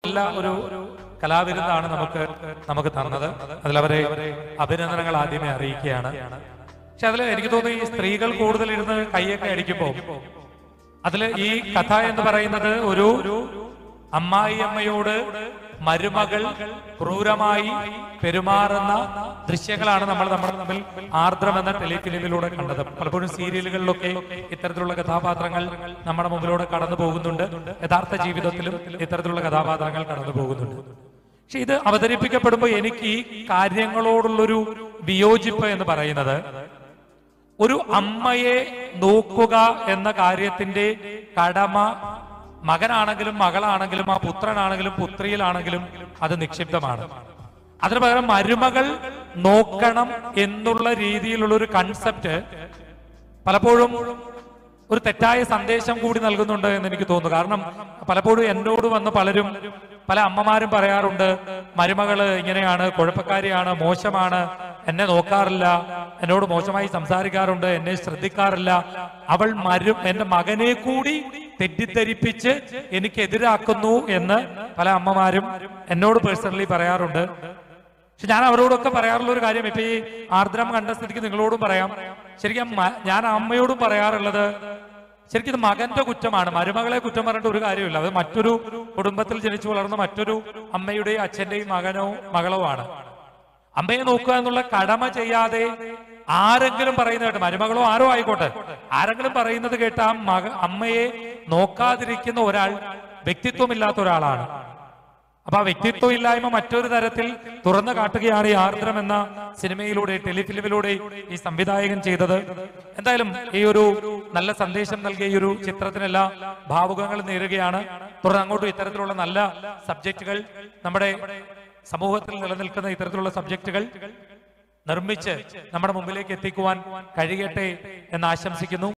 നല്ല ഒരു കലാവിരുന്നാണ് നമുക്ക് നമുക്ക് തന്നത് അതിലവരെ അഭിനന്ദനങ്ങൾ ആദ്യമേ അറിയിക്കുകയാണ് പക്ഷെ അതിൽ എനിക്ക് തോന്നുന്നു ഈ സ്ത്രീകൾ കൂടുതൽ ഇരുന്ന് കൈയൊക്കെ അടിക്കുമ്പോൾ അതില് ഈ കഥ എന്ന് പറയുന്നത് ഒരു അമ്മായി അമ്മയോട് മരുമകൾ ക്രൂരമായി പെരുമാറുന്ന ദൃശ്യങ്ങളാണ് നമ്മൾ നമ്മൾ തമ്മിൽ ആർദ്രം എന്ന ടെലിഫിലിമിലൂടെ കണ്ടത് പലപ്പോഴും സീരിയലുകളിലൊക്കെ ഇത്തരത്തിലുള്ള കഥാപാത്രങ്ങൾ നമ്മുടെ മുമ്പിലൂടെ കടന്നു പോകുന്നുണ്ട് യഥാർത്ഥ ജീവിതത്തിലും ഇത്തരത്തിലുള്ള കഥാപാത്രങ്ങൾ കടന്നു പോകുന്നുണ്ട് പക്ഷെ ഇത് അവതരിപ്പിക്കപ്പെടുമ്പോൾ എനിക്ക് ഈ കാര്യങ്ങളോടുള്ളൊരു വിയോജിപ്പ് എന്ന് പറയുന്നത് ഒരു അമ്മയെ നോക്കുക എന്ന കാര്യത്തിന്റെ കടമ മകനാണെങ്കിലും മകളാണെങ്കിലും ആ പുത്രനാണെങ്കിലും പുത്രിയിലാണെങ്കിലും അത് നിക്ഷിപ്തമാണ് അതിനു പകരം മരുമകൾ നോക്കണം എന്നുള്ള രീതിയിലുള്ള ഒരു കൺസെപ്റ്റ് പലപ്പോഴും ഒരു തെറ്റായ സന്ദേശം കൂടി നൽകുന്നുണ്ട് എന്ന് എനിക്ക് തോന്നുന്നു കാരണം പലപ്പോഴും എന്നോട് വന്ന് പലരും പല അമ്മമാരും പറയാറുണ്ട് മരുമകള് ഇങ്ങനെയാണ് കുഴപ്പക്കാരിയാണ് മോശമാണ് എന്നെ നോക്കാറില്ല എന്നോട് മോശമായി സംസാരിക്കാറുണ്ട് എന്നെ ശ്രദ്ധിക്കാറില്ല അവൾ മരു എന്റെ മകനെ കൂടി തെറ്റിദ്ധരിപ്പിച്ച് എനിക്കെതിരാക്കുന്നു എന്ന് പല അമ്മമാരും എന്നോട് പേഴ്സണലി പറയാറുണ്ട് പക്ഷെ ഞാൻ അവരോടൊക്കെ പറയാറുള്ള ഒരു കാര്യം ഇപ്പൊ ഈ ആർദ്രം കണ്ട സ്ഥിതിക്ക് നിങ്ങളോടും പറയാം ശരിക്കും മ- ഞാൻ അമ്മയോടും പറയാറുള്ളത് ശരിക്കും ഇത് മകന്റെ കുറ്റമാണ് മരുമകളെ കുറ്റം പറഞ്ഞിട്ട് ഒരു കാര്യമില്ല അത് മറ്റൊരു കുടുംബത്തിൽ ജനിച്ചു വളർന്ന മറ്റൊരു അമ്മയുടെയും അച്ഛന്റെയും മകനോ മകളോ ആണ് അമ്മയെ നോക്കുക എന്നുള്ള കടമ ചെയ്യാതെ ആരെങ്കിലും പറയുന്നത് കേട്ട് മരുമകളോ ആരോ ആയിക്കോട്ടെ ആരെങ്കിലും പറയുന്നത് കേട്ട് ആ മക അമ്മയെ നോക്കാതിരിക്കുന്ന ഒരാൾ വ്യക്തിത്വമില്ലാത്ത ഒരാളാണ് അപ്പൊ ആ വ്യക്തിത്വം ഇല്ലായ്മ മറ്റൊരു തരത്തിൽ തുറന്നു കാട്ടുകയാണ് ഈ ആർദ്രം എന്ന സിനിമയിലൂടെ ടെലിഫിലിമിലൂടെ ഈ സംവിധായകൻ ചെയ്തത് എന്തായാലും ഈ ഒരു നല്ല സന്ദേശം നൽകിയ ഈ ഒരു ചിത്രത്തിനെല്ലാം ഭാവുകങ്ങൾ നേരുകയാണ് തുടർന്ന് അങ്ങോട്ടും ഇത്തരത്തിലുള്ള നല്ല സബ്ജക്റ്റുകൾ നമ്മുടെ സമൂഹത്തിൽ നിലനിൽക്കുന്ന ഇത്തരത്തിലുള്ള സബ്ജക്റ്റുകൾ നിർമ്മിച്ച് നമ്മുടെ മുമ്പിലേക്ക് എത്തിക്കുവാൻ കഴിയട്ടെ എന്ന് ആശംസിക്കുന്നു